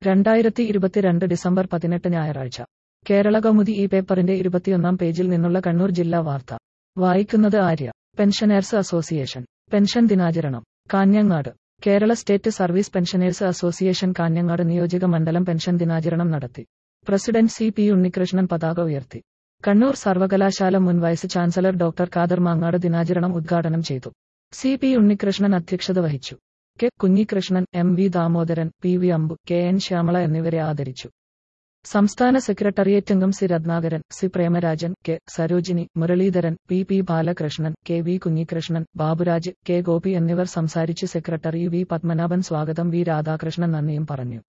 രണ്ടായിരത്തി ഇരുപത്തിരണ്ട് ഡിസംബർ പതിനെട്ട് ഞായറാഴ്ച കേരള കൗമുദി ഈ പേപ്പറിന്റെ ഇരുപത്തിയൊന്നാം പേജിൽ നിന്നുള്ള കണ്ണൂർ ജില്ലാ വാർത്ത വായിക്കുന്നത് ആര്യ പെൻഷനേഴ്സ് അസോസിയേഷൻ പെൻഷൻ ദിനാചരണം Kanhangad Kerala state service pensioners association Kanhangad നിയോജക മണ്ഡലം പെൻഷൻ ദിനാചരണം നടത്തി പ്രസിഡന്റ് സി പി ഉണ്ണികൃഷ്ണൻ പതാക ഉയർത്തി കണ്ണൂർ സർവകലാശാല മുൻ vice chancellor doctor Khader Mangad ദിനാചരണം ഉദ്ഘാടനം ചെയ്തു സി പി ഉണ്ണികൃഷ്ണൻ അധ്യക്ഷത വഹിച്ചു K Kunhikrishnan M V Damodaran P V Ambu K N Shyamala എന്നിവരെ ആദരിച്ചു സംസ്ഥാന സെക്രട്ടേറിയറ്റ് അംഗം C Ratnakaran C Premarajan K Sarojini Muraleedharan P P Balakrishnan K V Kunhikrishnan Baburaj K Gopi എന്നിവർ സംസാരിച്ച് സെക്രട്ടറി വി പത്മനാഭൻ സ്വാഗതം വി രാധാകൃഷ്ണൻ നന്ദിയും പറഞ്ഞു